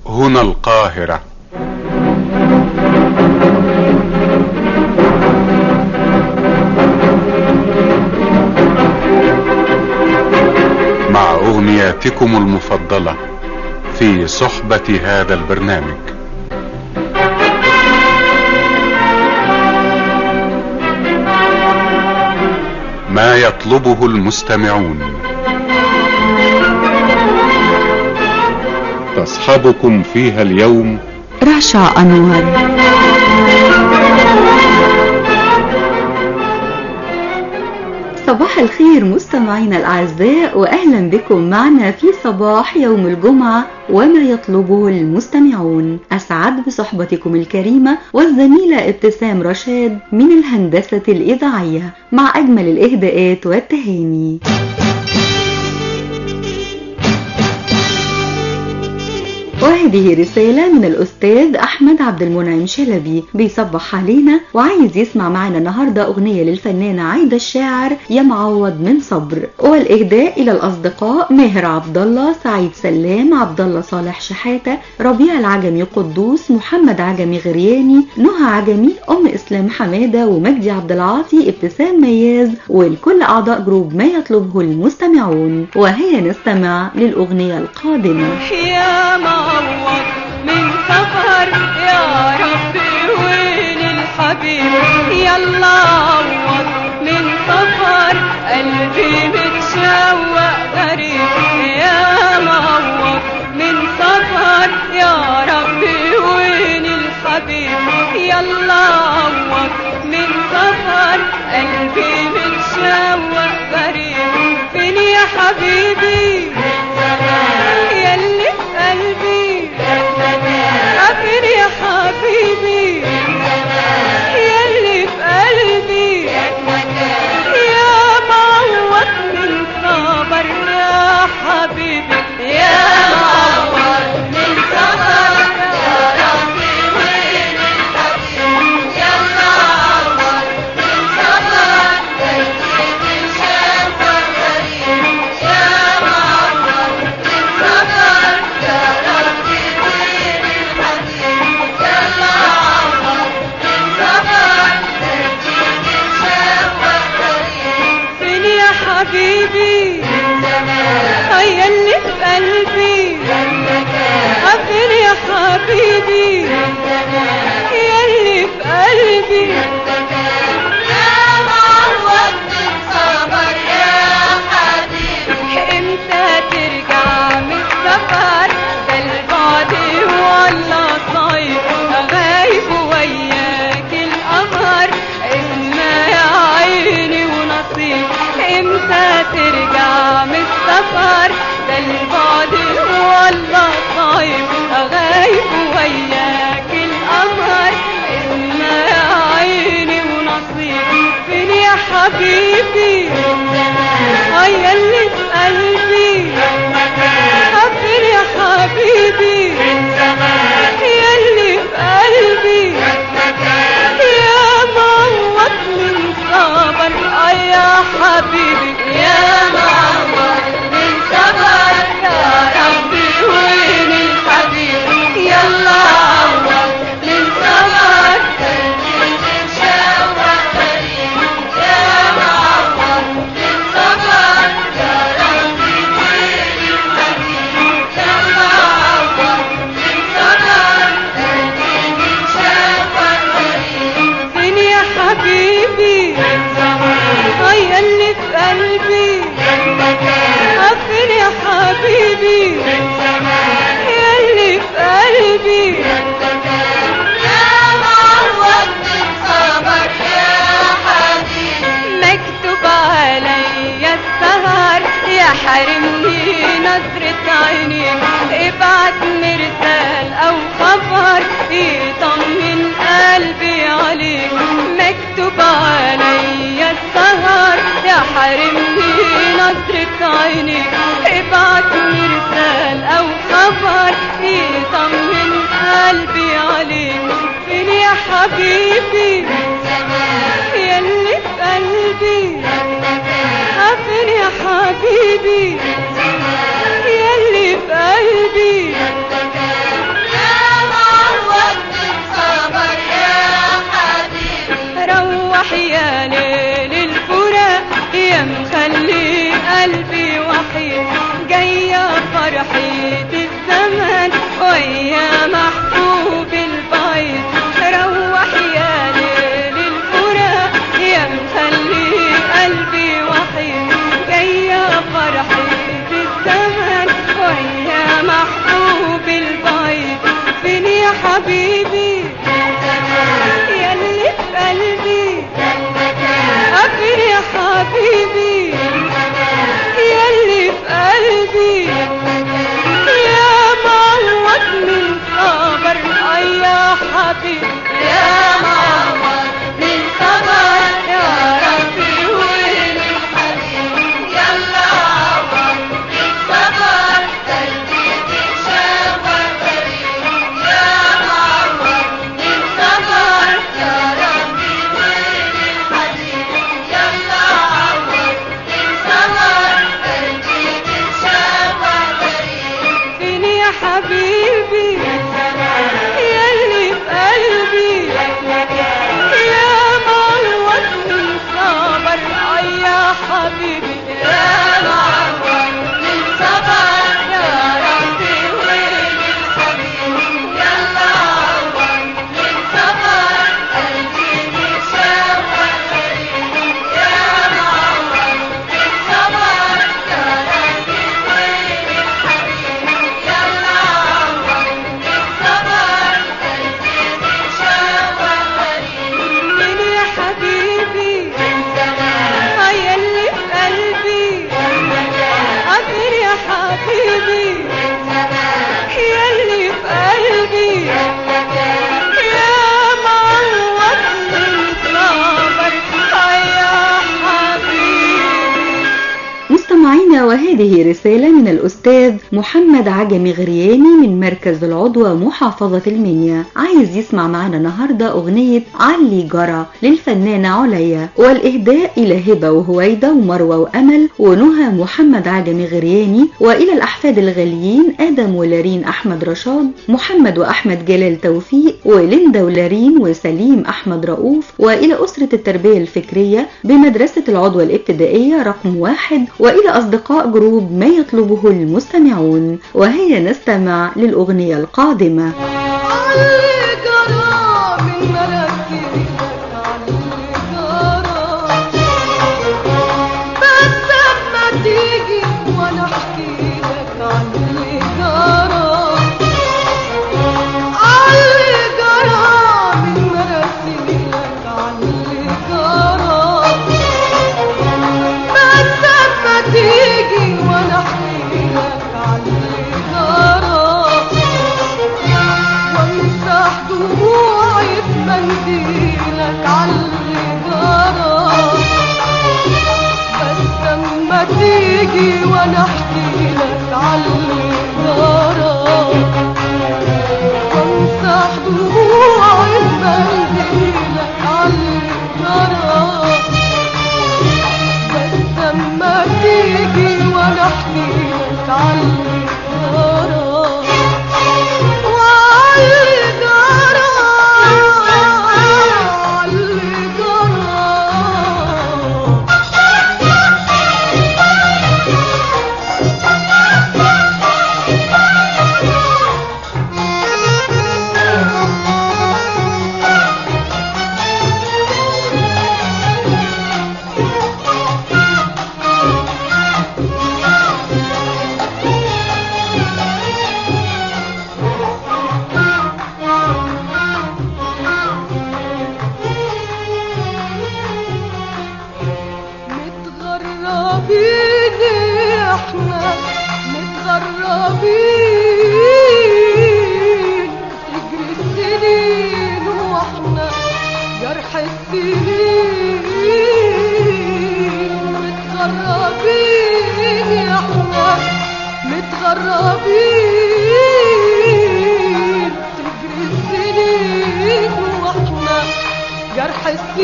هنا القاهرة مع أغنياتكم المفضلة في صحبة هذا البرنامج ما يطلبه المستمعون تصحبكم فيها اليوم رشا أنور صباح الخير مستمعينا الأعزاء وأهلا بكم معنا في صباح يوم الجمعة وما يطلبه المستمعون أسعد بصحبتكم الكريمة والزميلة ابتسام رشاد من الهندسة الإذاعية مع أجمل الإهداءات والتهاني وهذه رسالة من الأستاذ أحمد عبد المنعم شلبي بيصبح علينا وعايز يسمع معنا النهاردة أغنية للفنانة عايدة الشاعر يا معوض من صبر والإهداء إلى الأصدقاء ماهر عبد الله سعيد سلام عبد الله صالح شحاتة ربيع العجمي قدوس محمد عجمي غرياني نهى عجمي أم إسلام حمادة ومجدي عبد العاطي ابتسام مياز ولكل أعضاء جروب ما يطلبه المستمعون وهيا نستمع للأغنية القادمة يا معوض من سفر يا ربي وين الحبيب يلا عوض من سفر قلبي متشوق غريب يا معوض من سفر يا ربي وين الحبيب يلا عوض من سفر قلبي متشوق غريب فين يا حبيبي يلي في قلبي غفر يا حبيبي يلي في قلبي يا معوض من صبر يا حبيبي يا معوض من صبر يا ربي وين الحبيب يلا عوض من صبر قلبي من شاف غريب يا معوض من صبر يا ربي وين الحبيب يلا عوض من صبر قلبي من شاف غريب فين يا حبيبي هيا اللي في قلبي غفر يا حبيبي يلي في قلبي يا معوض من صبر يا حبيبي امتى ترجع من السفر ده البعد ولا صيف غايب وياك القمر اسمع يا عيني ونصيب امتى ترجع من السفر ده البعد ولا صيف غايب وياك القمر اسمع يا عيني ونصيب فين يا حبيبي هيا اللي في قلبي غفر يا حبيبي يلي في قلبي يا موت من صبر آه يا حبيبي يا موت من صبر يا ربي وين الحبيب يلا عوض من صبر قلبي من شوق غريب يا معوض من صبر يا ربي وين الحبيب يلا عوض من صبر قلبي من شوق غريب فين يا حبيبي هيا اللي في قلبي غفر يا حبيبي يلي في قلبي يا معوض من صبر يا حبيبي مكتوب عليا السهر يا حرمني نظرة عينيك ابعت مرسال او خبر يطمن قلبي عليك مكتوب عليا السهر يا حرمني نظرة عينيك ابعت مرسال او خبر يطمن قلبي عليك فين يا حبيبي يلي في قلبي غفر يا حبيبي يلي في قلبي حبيبي ياللي في قلبي يا معوض من صبر أي يا حبيبي يا معوض من صبر يا ربي وين الحبيب يلا عوض من صبر قلبي مشوق يا معوض من صبر يا ربي وين الحبيب يلا عوض من صبر قلبي مشوق مين يا حبيبي هيا اللي في قلبي قادر يا حبيبي يا اللي في قلبي يا معوض من صبر يا حبيبي مستمعينا وهذه رسالة من الأستاذ محمد عجمي غرياني من مركز العضوة محافظة المنيا عايز يسمع معنا النهاردة أغنية علي جرى للفنانة عليا والإهداء إلى هبة وهويدة ومروة وأمل ونهى محمد عجمي غرياني وإلى الأحفاد الغاليين آدم ولارين أحمد رشاد محمد وأحمد جلال توفيق وليندا ولارين وسليم أحمد رؤوف وإلى أسرة التربية الفكرية بمدرسة العضوة الابتدائية رقم واحد وإلى أصدقاء جروب ما يطلبه المستمعون وهيا نستمع للأغنية القادمة علي جرى من مراسيلك علي جرى بس اما تيجي وانا احكي لك علي جرى علي جرى من مراسيلك علي جرى بس اما تيجي وانا احكي لك علي جرى وامسح دموعي بمنديلك عاللي جرى بس اما تيجي وانا احكي لك عاللي جرى وامسح دموعي بمنديلك عاللي جرى بس اما تيجي وانا احكي لك عاللي جرى وعلي جرى علي جرى متغربين احنا متغربين تجري السنين واحنا جرح السنين متغربين احنا متغربين تجري السنين واحنا جرح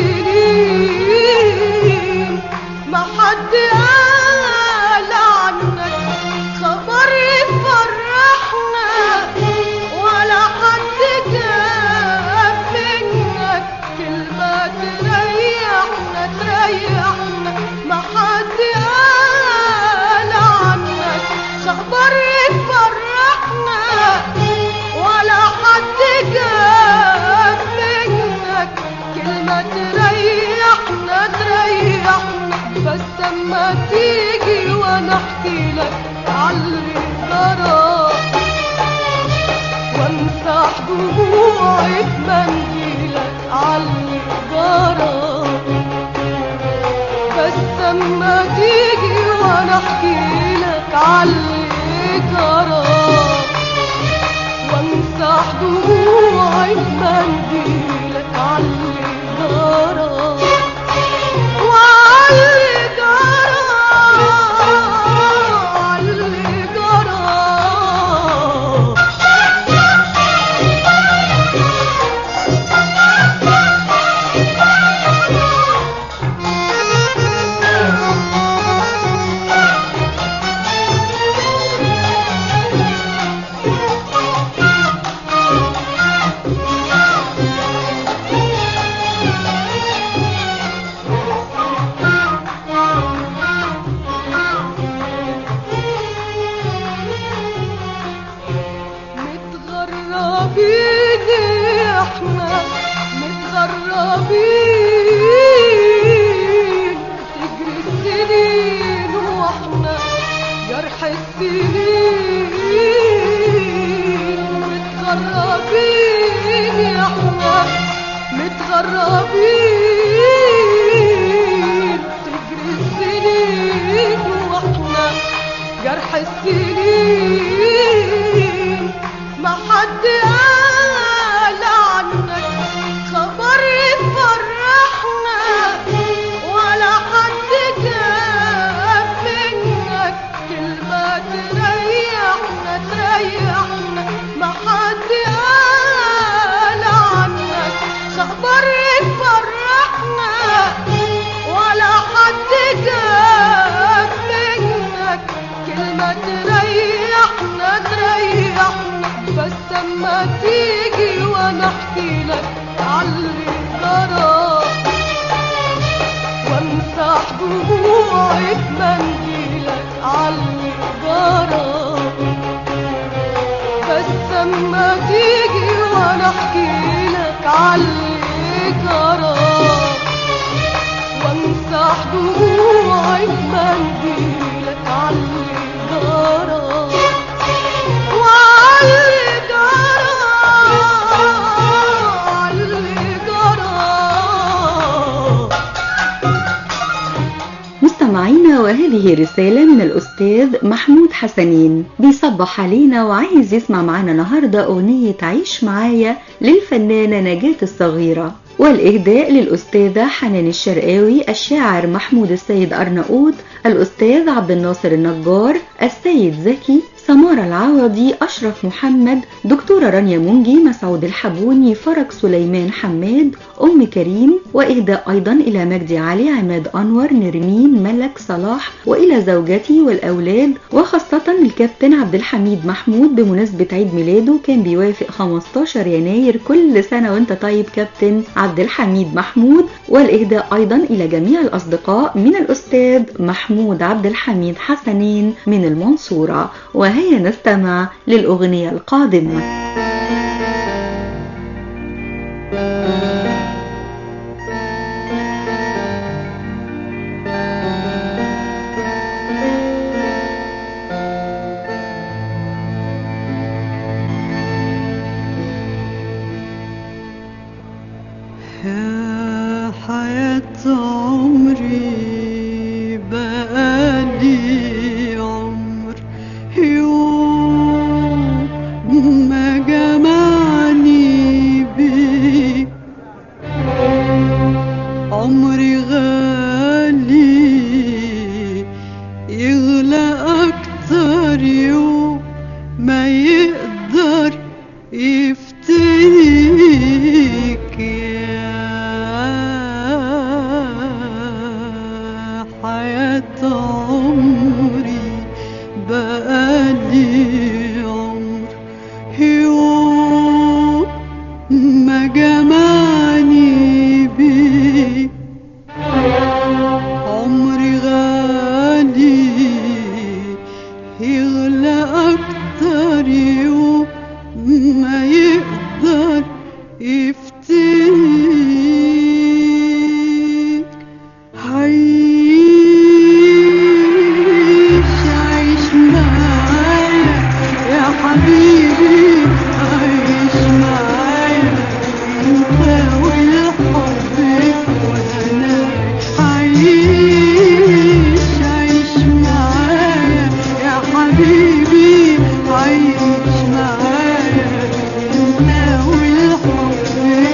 السنين ما حد قال عنك خبر يفرحنا ولا حد جاب منك كلمة تريحنا تريحنا ما حد قال عنك خبر يفرحنا ولا حد جاب منك كلمة تريحنا تريحنا بس اما تيجي وانا احكي لك عاللي جرى وامسح دموعي بمنديلك عاللي جرى بس اما تيجي وانا احكي لك عاللي جرى وامسح دموعي بمنديلك عاللي جرى وعاللي جرى عاللي جرى متغربين احنا متغربين تجري السنين واحنا جرح السنين متغربين احنا متغربين تجري السنين واحنا جرح السنين ما حد قال عنك خبر يفرحنا ولا حد جاب منك كلمة تريحنا تريحنا ما حد قال عنك خبر يفرحنا ولا حد جاب منك كلمة تريحنا تريحنا بس اما تيجي وانا احكي لك عاللي جرى وامسح دموعي بمنديلك عاللي جرى بس اما تيجي وانا احكي لك عاللي جرى وامسح دموعي بمنديلك عاللي جرى وعاللي جرى عاللي جرى مستمعينا وهذه رسالة من الأستاذ محمود حسنين بيصبح علينا وعايز يسمع معنا النهاردة أغنية عيش معايا للفنانة نجاة الصغيرة والإهداء للأستاذة حنان الشرقاوي الشاعر محمود السيد أرناؤوط الأستاذ عبد الناصر النجار السيد زكي سمارة العوضي أشرف محمد دكتورة رانيا منجي مسعود الحبوني فرج سليمان حماد أم كريم وإهداء أيضا إلى مجدي علي عماد أنور نرمين ملك صلاح وإلى زوجتي والأولاد وخاصة الكابتن عبد الحميد محمود بمناسبة عيد ميلاده كان بيوافق 15 يناير كل سنة وانت طيب كابتن عبد الحميد محمود والإهداء أيضا إلى جميع الأصدقاء من الأستاذ محمود عبد الحميد حسنين من المنصورة وهيا نستمع للأغنية القادمة يا حياة عمري بقالي عمر يوم ما جمعني بيك عمري غالي يغلى أكتر يوم ما يقدر يفتيك يا حياة عمري بقالي عمر يوم ما جمعني بيك عمري غالي يغلى أكتر يوم ما يقدر يفتيك عيش عيش معايا يا حبيبي عيش معايا انت والحب وانا عيش عيش معايا يا حبيبي عيش معايا انت والحب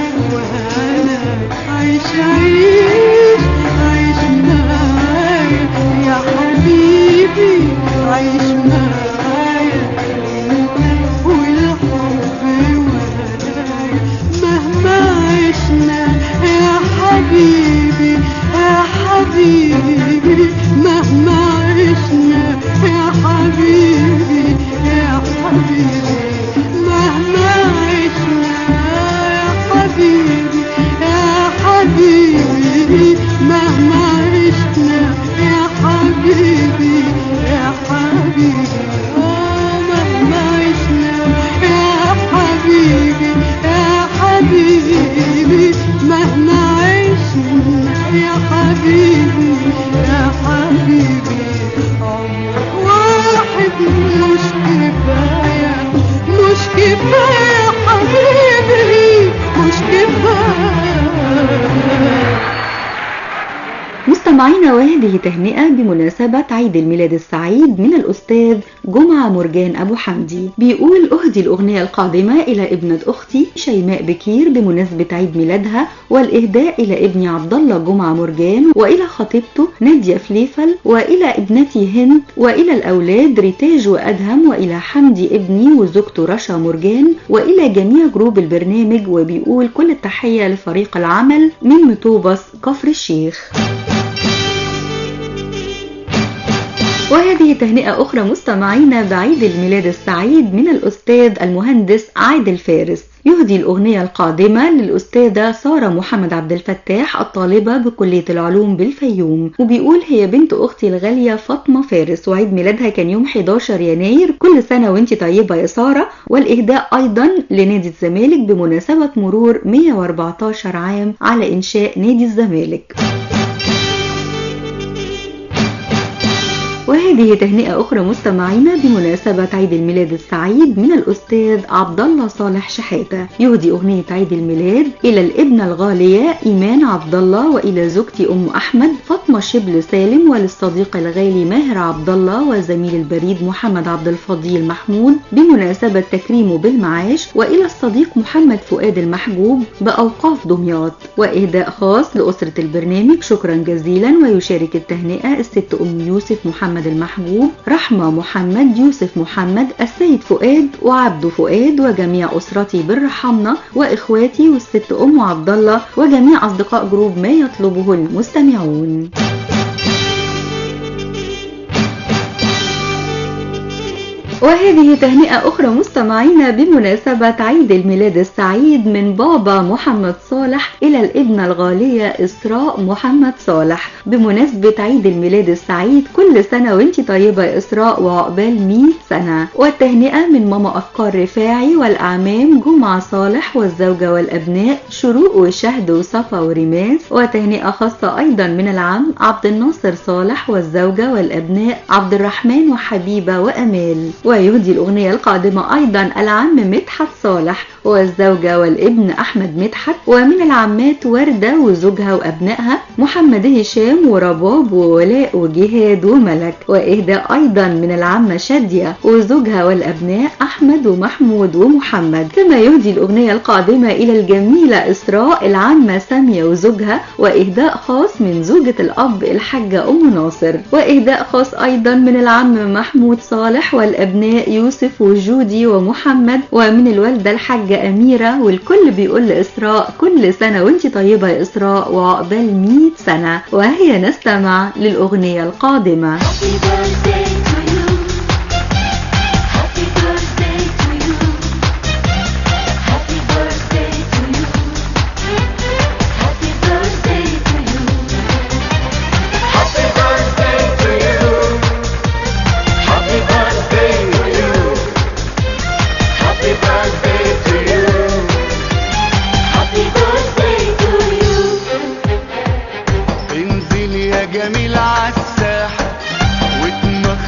مستمعينا وهذه تهنئة بمناسبة عيد الميلاد السعيد من الأستاذ جمعة مرجان أبو حمدي بيقول أهدي الأغنية القادمة إلى ابنة أختي شيماء بكير بمناسبة عيد ميلادها والإهداء إلى ابني عبد الله جمعة مرجان وإلى خطيبته نادية فليفل وإلى ابنتي هند وإلى الأولاد ريتاج وأدهم وإلى حمدي ابني وزوجته رشا مرجان وإلى جميع جروب البرنامج وبيقول كل التحية لفريق العمل من مطوبس كفر الشيخ وهذه تهنئة أخرى مستمعينا بعيد الميلاد السعيد من الأستاذ المهندس عادل فارس يهدي الأغنية القادمة للأستاذة سارة محمد عبد الفتاح الطالبة بكلية العلوم بالفيوم وبيقول هي بنت أختي الغالية فاطمة فارس وعيد ميلادها كان يوم 11 يناير كل سنة وانت طيبة يا سارة والإهداء أيضا لنادي الزمالك بمناسبة مرور 114 عام على إنشاء نادي الزمالك وهذه تهنئة أخرى مستمعينا بمناسبة عيد الميلاد السعيد من الأستاذ عبد الله صالح شحاتة يهدي أغنية عيد الميلاد إلى الابنة الغالية إيمان عبد الله وإلى زوجتي أم أحمد فاطمة شبل سالم وللصديق الغالي ماهر عبد الله وزميل البريد محمد عبد الفضيل محمود بمناسبة تكريمه بالمعاش وإلى الصديق محمد فؤاد المحجوب بأوقاف دمياط وإهداء خاص لأسرة البرنامج شكرا جزيلا ويشارك التهنئة الست أم يوسف محمد محمد المحبوب رحمة محمد يوسف محمد السيد فؤاد وعبد فؤاد وجميع أسرتي بالرحمنة وإخواتي والست أم عبد الله وجميع أصدقاء جروب ما يطلبه المستمعون وهذه تهنئة أخرى مستمعينا بمناسبة عيد الميلاد السعيد من بابا محمد صالح إلى الابنة الغالية إسراء محمد صالح بمناسبة عيد الميلاد السعيد كل سنة وانت طيبة يا إسراء وعقبال 100 سنة والتهنئة من ماما أفكار رفاعي والأعمام جمعة صالح والزوجة والأبناء شروق وشهد وصفا ورماس وتهنئة خاصة أيضا من العم عبد الناصر صالح والزوجة والأبناء عبد الرحمن وحبيبة وأمال ويهدي الأغنية القادمة أيضا العم مدحت صالح والزوجة والابن أحمد مدحت ومن العمات وردة وزوجها وأبنائها محمد هشام ورباب وولاء وجهاد وملك وإهداء أيضا من العمة شادية وزوجها والأبناء أحمد ومحمود ومحمد كما يهدي الأغنية القادمة إلى الجميلة إسراء العمة سامية وزوجها وإهداء خاص من زوجة الأب الحاجة أم ناصر وإهداء خاص أيضا من العم محمود صالح والأبناء يوسف وجودي ومحمد ومن الوالدة الحاجة أميرة والكل بيقول لإسراء كل سنة وانت طيبة يا إسراء وعقبال 100 سنة وهي نستمع للأغنية القادمة Happy birthday to you. Happy birthday to you. Happy birthday to you. Happy birthday to you. Happy birthday to you. Happy birthday to you. Happy birthday to you. Happy birthday to you. انزل يا جميل عالساحة واتمخ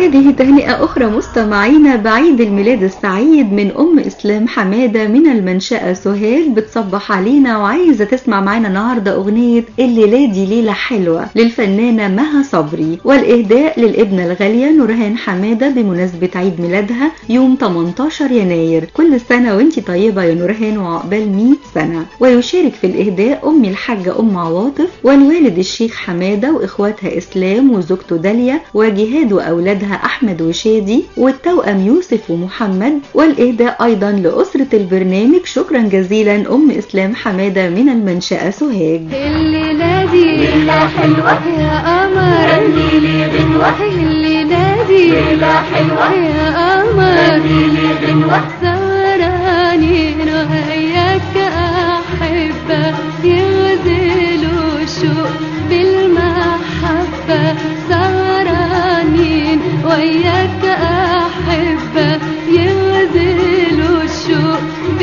وهذه تهنئة أخرى مستمعينا بعيد الميلاد السعيد من أم إسلام حمادة من المنشأة سهيل بتصبح علينا وعايزة تسمع معانا النهاردة أغنية الليلة دي ليلة حلوة للفنانة مها صبري والإهداء للابنة الغالية نورهان حمادة بمناسبة عيد ميلادها يوم 18 يناير كل سنة وانت طيبة يا نورهان وعقبال 100 سنة ويشارك في الإهداء أمي الحاجة أم عواطف والوالد الشيخ حمادة وإخواتها إسلام وزوجته داليا وجهاد وأولادها أحمد وشادي والتوأم يوسف ومحمد والإهداء أيضا لأسرة البرنامج شكرا جزيلا أم إسلام حمادة من المنشأة سوهاج الليلة دي ليلة حلوة يا قمر غني لي غنوة الليلة دي ليلة حلوة يا قمر غني لي غنوة سهرانين وياك أحبة يغزلوا الشوق بالمحبة سهرانين وياك أحبة يغزلوا الشوق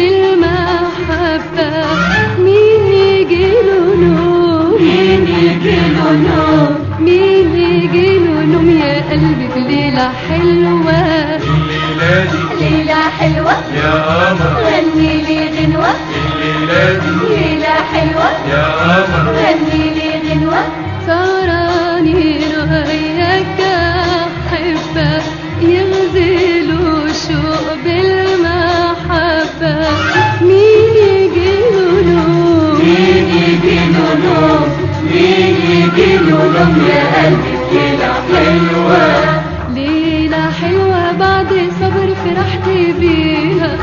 بالمحبة مين يجيله نوم مين يجيله نوم مين يجيله نوم يا قلبي في ليلة حلوة ليلة حلوة يا قمر غني لي غنوة الليلة دي ليلة حلوة يا قمر غني لي غنوة سهرانين وياك أحبة يغزلوا شوق بالمحبة مين يجيله نوم مين يجيله نوم مين يجيله نوم يا قلبي ليلة حلوة ليلة حلوة بعد صبر فرحت بيها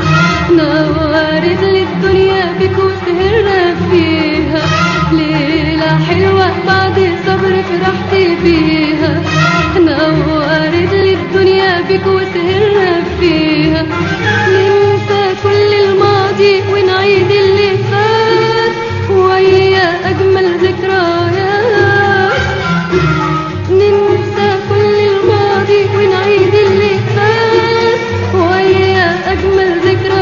نورت لي الدنيا بك وسهرنا فيها ليلة حلوة بعد صبر فرحت بيها نورت لي الدنيا بك وسهرنا فيها ننسى كل الماضي ونعيد اللي فات ويا أجمل ذكريات ننسى كل الماضي ونعيد اللي فات ويا أجمل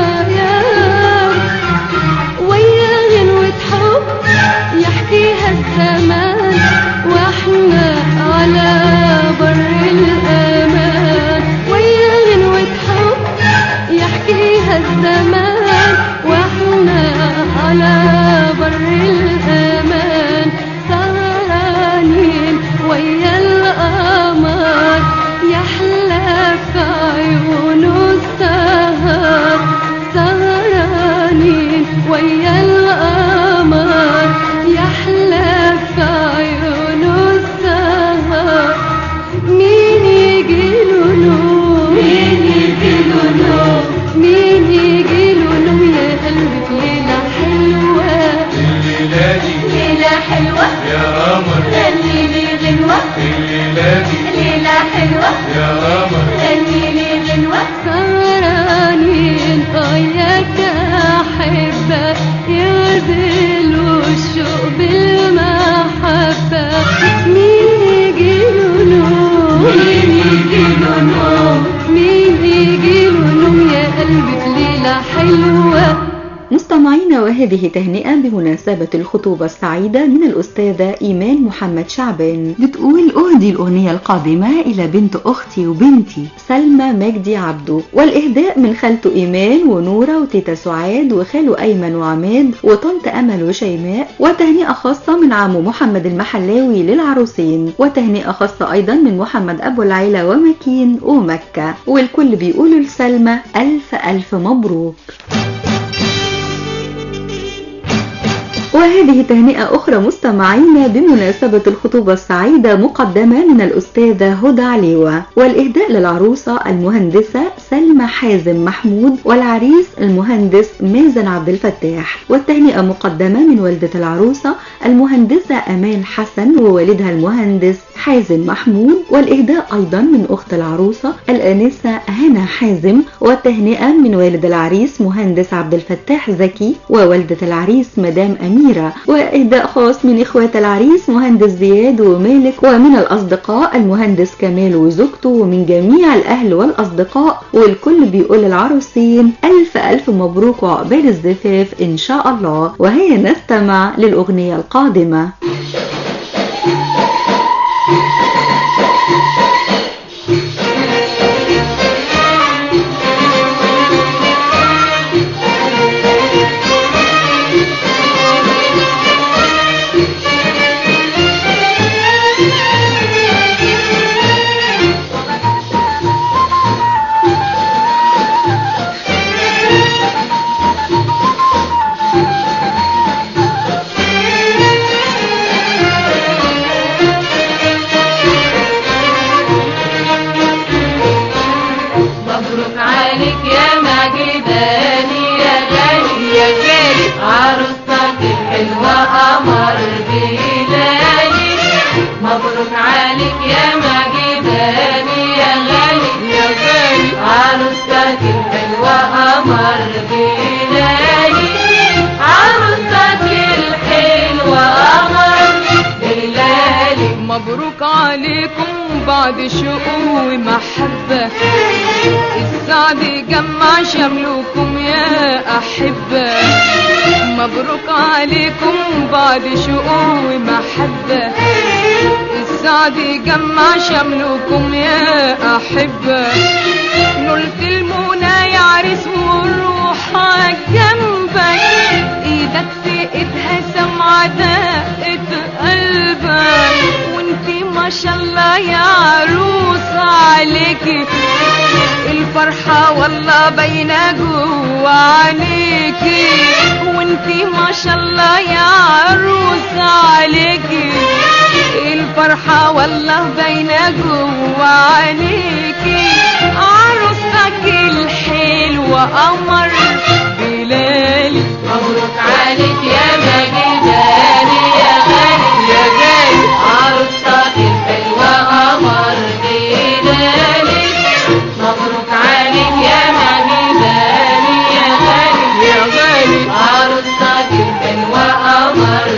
ذكريات ويا غنوة حب يحكيها الزمان واحنا على بر الأمان ويا غنوة حب يحكيها الزمان واحنا على بر الأمان سهرانين ويا القمر يحلى في عيونه السهر سهرانين ويا القمر يحلى في عيونه السهر مين يجيله نوم مين يجيله نوم مين يجيله نوم يا قلبي في ليلة حلوة الليلة دي ليلة حلوة يا قمر غني لي غنوة الليلة دي ليلة حلوة يا قمر غني لي غنوة سهرانين وياك أحبة يغزلوا الشوق بالمحبة مين يجيله نوم مين يجيله نوم مين يجيله نوم يا قلبي في ليلة حلوة مستمعينا وهذه تهنئة بمناسبة الخطوبة السعيدة من الأستاذة إيمان محمد شعبان بتقول أهدي الأغنية القادمة إلى بنت أختي وبنتي سلمى مجدي عبده والإهداء من خالته إيمان ونورة وتيتا سعاد وخاله أيمن وعماد وطنط أمل وشيماء وتهنئة خاصة من عمو محمد المحلاوي للعروسين وتهنئة خاصة أيضا من محمد أبو العيلة ومكين ومكة والكل بيقولوا لسلمى ألف ألف مبروك وهذه تهنئة أخرى مستمعينا بمناسبة الخطوبة السعيدة مقدمة من الأستاذة هدى عليوة والإهداء للعروسة المهندسة سلمى حازم محمود والعريس المهندس مازن عبد الفتاح والتهنئة مقدمة من والدة العروسة المهندسة أمال حسن ووالدها المهندس حازم محمود والإهداء أيضا من أخت العروسة الآنسة هنا حازم والتهنئة من والد العريس مهندس عبد الفتاح زكي ووالدة العريس مدام أميرة وإهداء خاص من إخوات العريس مهندس زياد ومالك ومن الأصدقاء المهندس كمال وزوجته ومن جميع الأهل والأصدقاء والكل بيقول العروسين ألف ألف مبروك وعقبال الزفاف إن شاء الله وهيا نستمع للأغنية القادمة شوق ومحبة السعد جمع شملكم يا أحبة مبروك عليكم بعد شوق ومحبة السعد جمع شملكم يا أحبة نلت المنى يا عريس والروح جنبك ايدك في ايدها سمعة دقة قلبك وانتي ما شاء الله يا عروس عليكي الفرحة والله باينة جوا عينيكي وانتي ما شاء الله يا عروس عليكي الفرحة والله باينة جوا عينيكي عروستك الحلوة قمر بلالي مبروك عليك يا مجداني يا غالي يا غالي عروستك الحلوة قمر بلالي مبروك عليك يا مجداني يا غالي يا غالي عروستك الحلوة قمر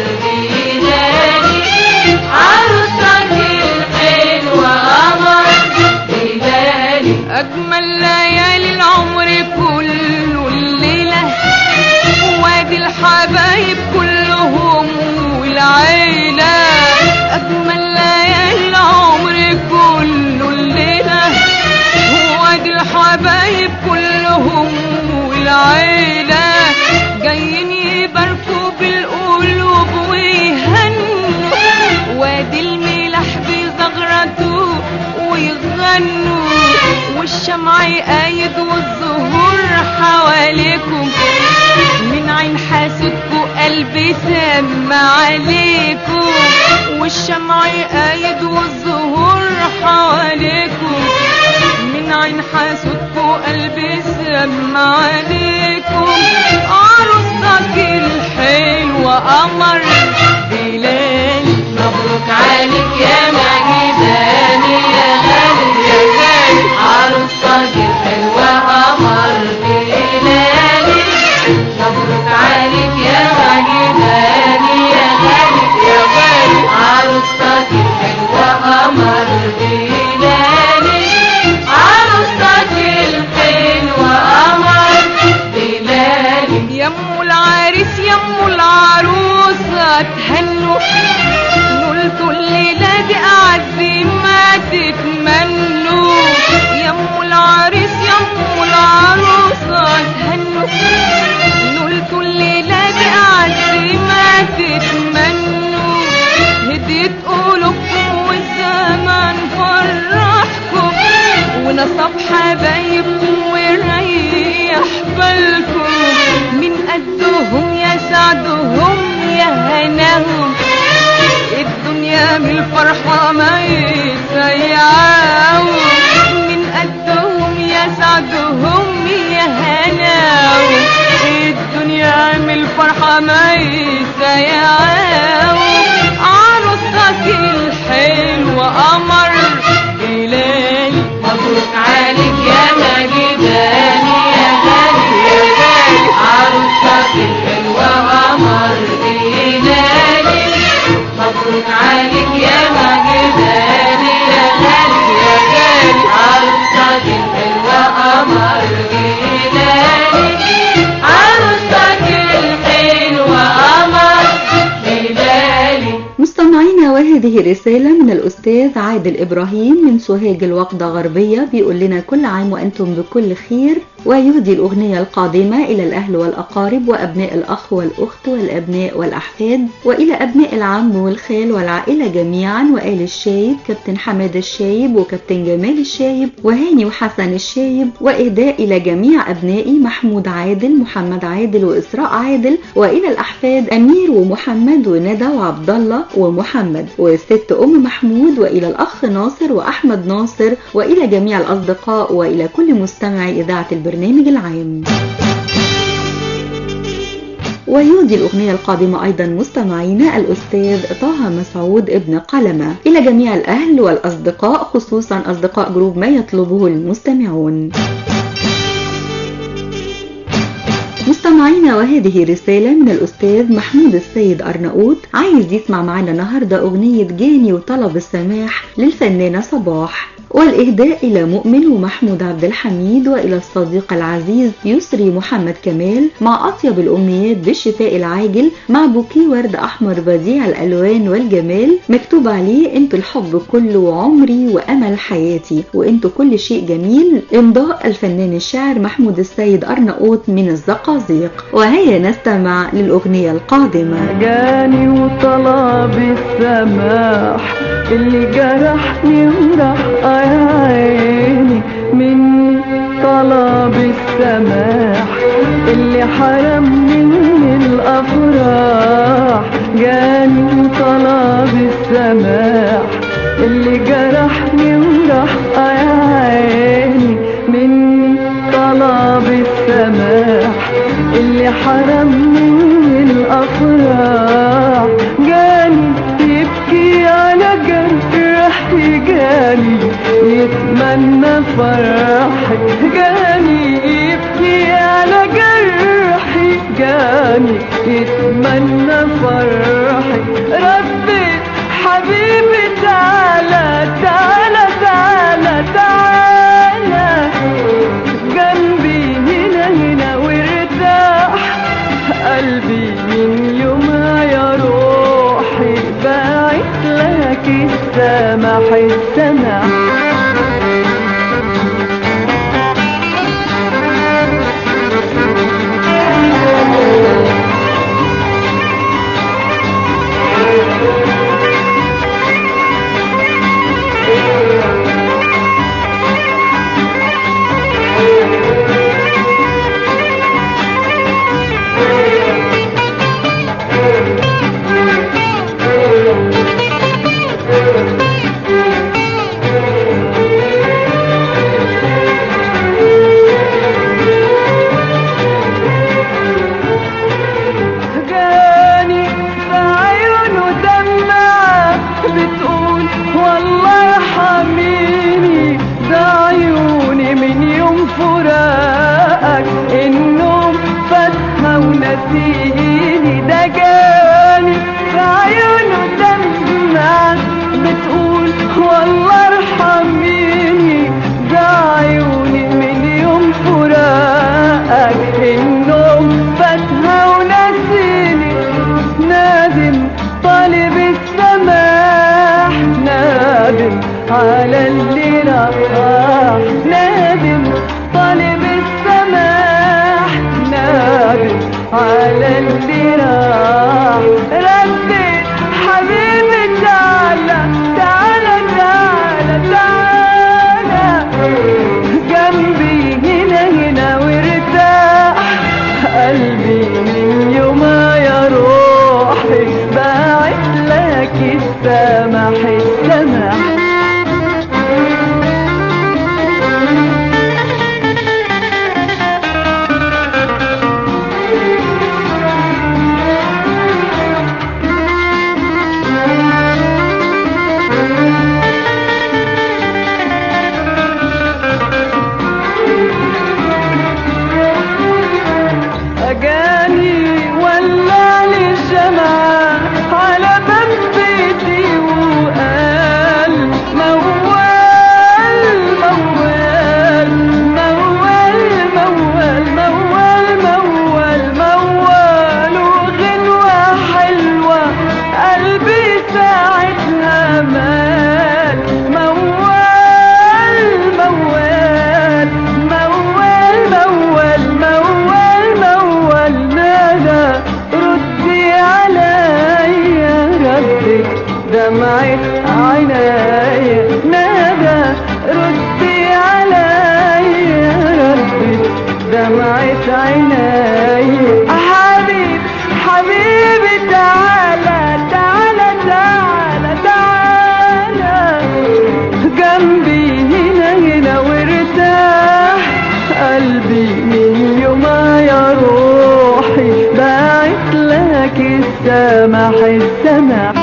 بلالي عروستك الحلوة قمر بلالي أجمل ليالي العمر كله الليلة وادي الحبايب كلهم والعيلة أجمل ليالي العمر كله الليلة وادي الحبايب كلهم والعيلة جايين يباركوا بالقلوب ويهنوا وادي الملاح بزغرته ويغنوا والشمع قايد والزهور حواليكم من عين حاسدكوا قلبي سمع عليكم والشمع قايد والزهور حواليكم من عين حاسدكوا قلبي سمع عليكم عروستك الحلوة قمر بلالي مبروك عليك يا مجداني يا غالي يا غالي عروستك الحلوة قمر بلالي مبروك عليك يا مجداني يا غالي يا غالي عروستك الحلوة قمر بلالي عروستك الحلوة قمر بلالي يمو العريس يمو العروس تهنوا نقولتوا الليلة دي أعز ما تتمنوا يمو العريس يمو العروس تهنوا نقولتوا الليلة دي أعز ما تتمنوا هديت قلوبكم والزمان فرحكم ونصب حبايبكم وريح بالكم من قدهم يا سعدهم يا هناهم الدنيا من الفرحة ما يسيعوا من قدهم يا سعدهم يا هناهم الدنيا من الفرحة ما يسيعوا عروستك الحلوة قمر بلالي مبروك عليك يا مجداني يا غالي يا غالي عروستك الحلوة قمر بلالي مبروك عليك يا مجداني يا غالي يا غالي عروستك الحلوة قمر بلالي عروستك الحلوة قمر بلالي مستمعينا وهذه رسالة من الأستاذ عادل إبراهيم من سوهاج الوقدة غربية بيقول لنا كل عام وأنتم بكل خير ويهدي الأغنية القادمة إلى الأهل والأقارب وأبناء الأخ والأخت والأبناء والأحفاد وإلى أبناء العم والخال والعائلة جميعا وآل الشايب كابتن حماد الشايب وكابتن جمال الشايب وهاني وحسن الشايب وإهداء إلى جميع أبنائي محمود عادل محمد عادل وإسراء عادل وإلى الأحفاد أمير ومحمد وندى وعبد الله ومحمد والست أم محمود وإلى الأخ ناصر وأحمد ناصر وإلى جميع الأصدقاء وإلى كل مستمعي إذاعة البرنامج العام ويودي الأغنية القادمة أيضا مستمعينا الأستاذ طه مسعود ابن قلمة إلى جميع الأهل والأصدقاء خصوصا أصدقاء جروب ما يطلبه المستمعون مستمعينا وهذه رسالة من الأستاذ محمود السيد أرناؤوط عايز يسمع معنا النهاردة أغنية جاني وطلب السماح للفنانة صباح والإهداء إلى مؤمن ومحمود عبد الحميد وإلى الصديق العزيز يسري محمد كمال مع أطيب الأمنيات بالشفاء العاجل مع بوكي ورد أحمر بديع الألوان والجمال مكتوب عليه أنتوا الحب كله عمري وأمل حياتي وأنتوا كل شيء جميل إمضاء الفنان الشاعر محمود السيد أرناؤوط من الزقازيق وهيا نستمع للأغنية القادمة جاني وطلب السماح اللي جرحني وراح يا عيني مني طلب السماح اللي حرمني من الافراح جاني وطلب السماح اللي جرحني وراح يا عيني مني طلب السماح اللي حرمني من الافراح جاني يبكي على جرحي جاني يتمنى فرحي جاني يبكي على جرحي جاني يتمنى فرحي رديت حبيبي تعالى تعالى تعالى تعالى جنبي هنا هنا وارتاح قلبي من يومها يا روحي باعت لك السماح السماح جاني في عيونه دمعة بتقول والله يرحميني ده عيوني من يوم فراقك النوم فاتها ونسيني ده جاني في عيونه دمعة بتقول والله يرحميني ده عيوني من يوم فراقك النوم فاتها ونسيني نادم طالب السماح نادم على اللي راح نادم طالب السماح نادم على اللي راح رديت حبيبي تعالى تعالى تعالى تعالى جنبي هنا هنا وارتاح قلبي من يومها يا روحي باعت لك السماح السماح أجاني ولع لي الشمعة على باب بيتي وقال موال موال موال موال موال موال موال وغنوة حلوة قلبي ساعتها مال موال موال موال موال موال موال نادى ردي عليا ردي دمعة عينيا نادى ردي عليا ردي دمعة عينيا حبيب حبيبي تعالى تعالى تعالى تعالى جنبي هنا هنا وارتاح قلبي من يومها يا روحي باعت لك السماح السماح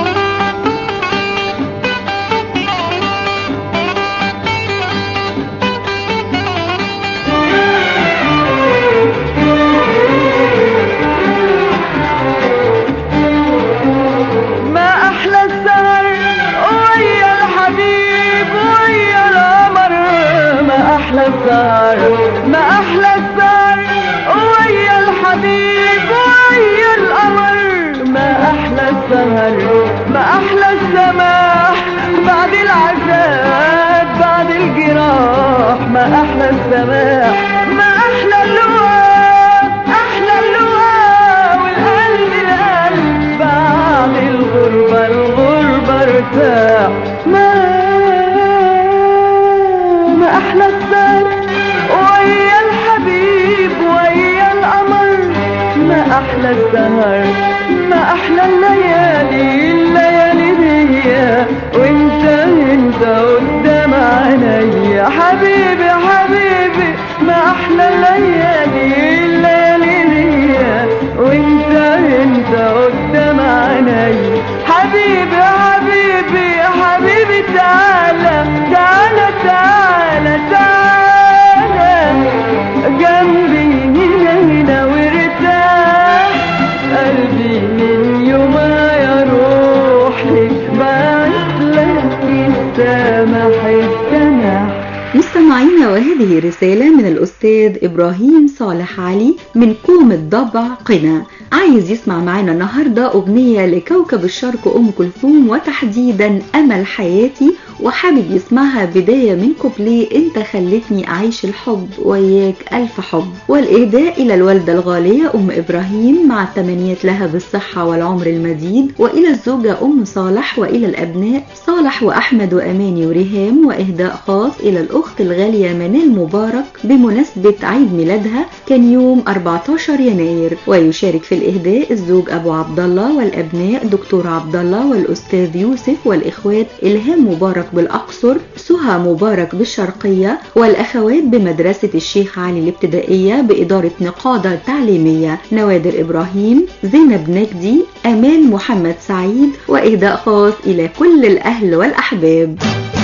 السماح ما أحلى اللواء أحلى اللواء والقلب القلب بعد الغربة الغربة ارتاح ما ما أحلى السهر ويا الحبيب ويا القمر ما أحلى السهر ما أحلى الليالي الليالي دي وانت انت قدام عينيا حبيبي حبيبي ما أحلى الليالي الليالي دي وانت انت قدام عينيا حبيبي حبيبي حبيبي تعالى تعالى تعالى تعالى جنبي هنا هنا وارتاح قلبي من يوم يا روحي بعت لك السماح السماح مستمعينا وهذه رسالة من الأستاذ إبراهيم صالح علي من كوم الضبع قنا عايز يسمع معانا النهاردة أغنية لكوكب الشرق أم كلثوم وتحديدا أمل حياتي وحابب يسمعها بداية من كوبليه انت خلتني أعيش الحب وياك ألف حب والإهداء إلى الوالدة الغالية أم إبراهيم مع التمنيات لها بالصحة والعمر المديد وإلى الزوجة أم صالح وإلى الأبناء صالح وأحمد وأماني وريهام وإهداء خاص إلى الأخت الغالية منال مبارك بمناسبة عيد ميلادها كان يوم 14 يناير ويشارك في الإهداء الزوج أبو عبد الله والأبناء دكتور عبد الله والأستاذ يوسف والإخوات إلهام مبارك بالأقصر سهى مبارك بالشرقية والأخوات بمدرسة الشيخ علي الابتدائية بإدارة نقادة تعليمية نوادر إبراهيم زينب نجدي أمال محمد سعيد وإهداء خاص إلى كل الأهل والأحباب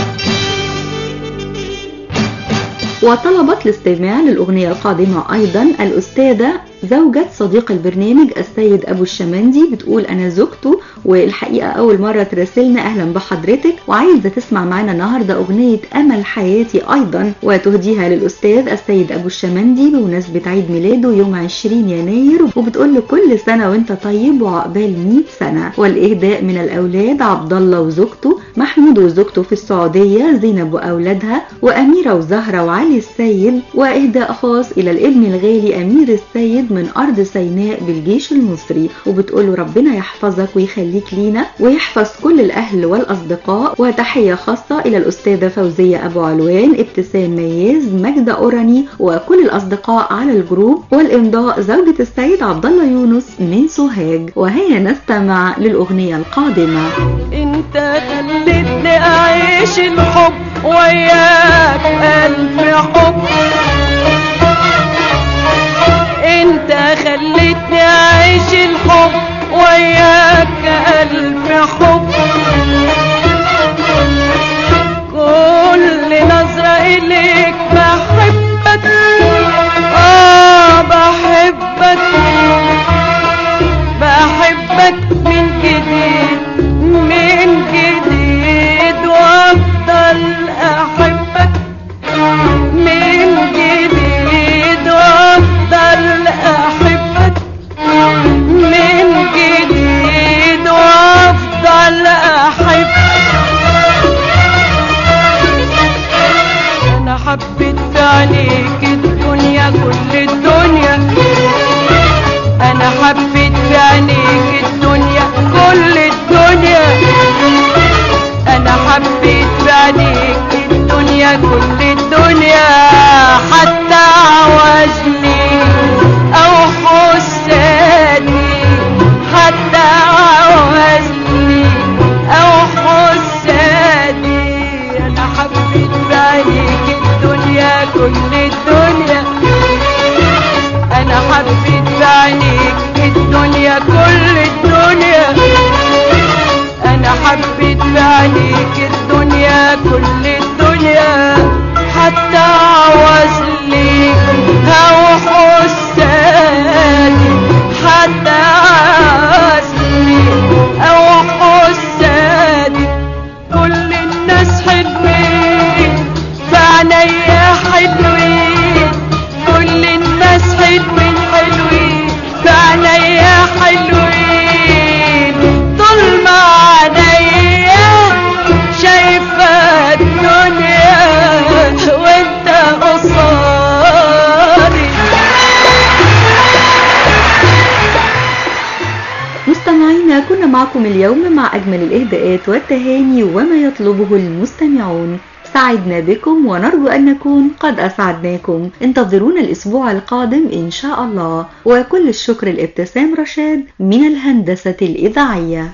وطلبت الاستماع للأغنية القادمة أيضا الأستاذة زوجة صديق البرنامج السيد أبو الشمندي بتقول أنا زوجته والحقيقة أول مرة تراسلنا أهلا بحضرتك وعايزة تسمع معنا النهاردة أغنية أمل حياتي أيضا وتهديها للأستاذ السيد أبو الشمندي بمناسبة عيد ميلاده يوم 20 يناير وبتقول له كل سنة وأنت طيب وعقبال 100 سنة والإهداء من الأولاد عبد الله وزوجته محمود وزوجته في السعودية زينب وأولادها وأميرة وزهرة وعلي السيد وإهداء خاص إلى الابن الغالي أمير السيد من أرض سيناء بالجيش المصري وبتقول له ربنا يحفظك ويخليك لينا ويحفظ كل الأهل والأصدقاء وتحية خاصة إلى الأستاذة فوزية أبو علوان ابتسام مياز مجدة أوراني وكل الأصدقاء على الجروب والإمضاء زوجة السيد عبد الله يونس من سوهاج وهيا نستمع للأغنية القادمة انت خلتني اعيش الحب وياك الف حب انت خلتني اعيش الحب وياك الف حب كل نظرة اليك بحبك اه بحبك بحبك من جديد من جديد وافضل احبك من جديد وافضل احبك من جديد وافضل احبك انا حبيت في عينيك الدنيا كل الدنيا انا حبيت في عينيك الدنيا كل الدنيا انا حبيت في عينيك الدنيا كل الدنيا حتى عوزني او حساني حتى عوزني او حساني انا حبيت في عينيك الدنيا كل الدنيا انا حبيت في عينيك الدنيا كل الدنيا انا حبيت في عينيك الدنيا كل الدنيا حتى عوز لي هو حساني حتى عوز لي او حساني كل الناس حلوين في عينيا حلوين كل الناس حلوين حلوين في عينيا حلوين طول ما عينيا شايفة الدنيا وانت قصاد مستمعينا كنا معكم اليوم مع أجمل الإهداءات والتهاني وما يطلبه المستمعون سعدنا بكم ونرجو أن نكون قد أسعدناكم انتظرونا الأسبوع القادم إن شاء الله وكل الشكر الابتسام رشاد من الهندسة الإذاعية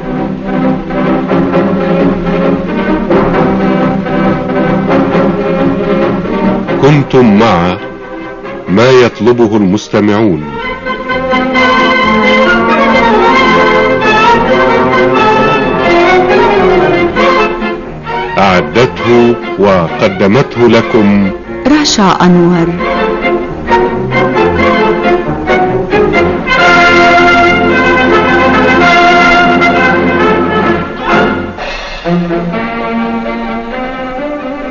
كنتم مع ما يطلبه المستمعون أعدته وقدمته لكم رشا أنور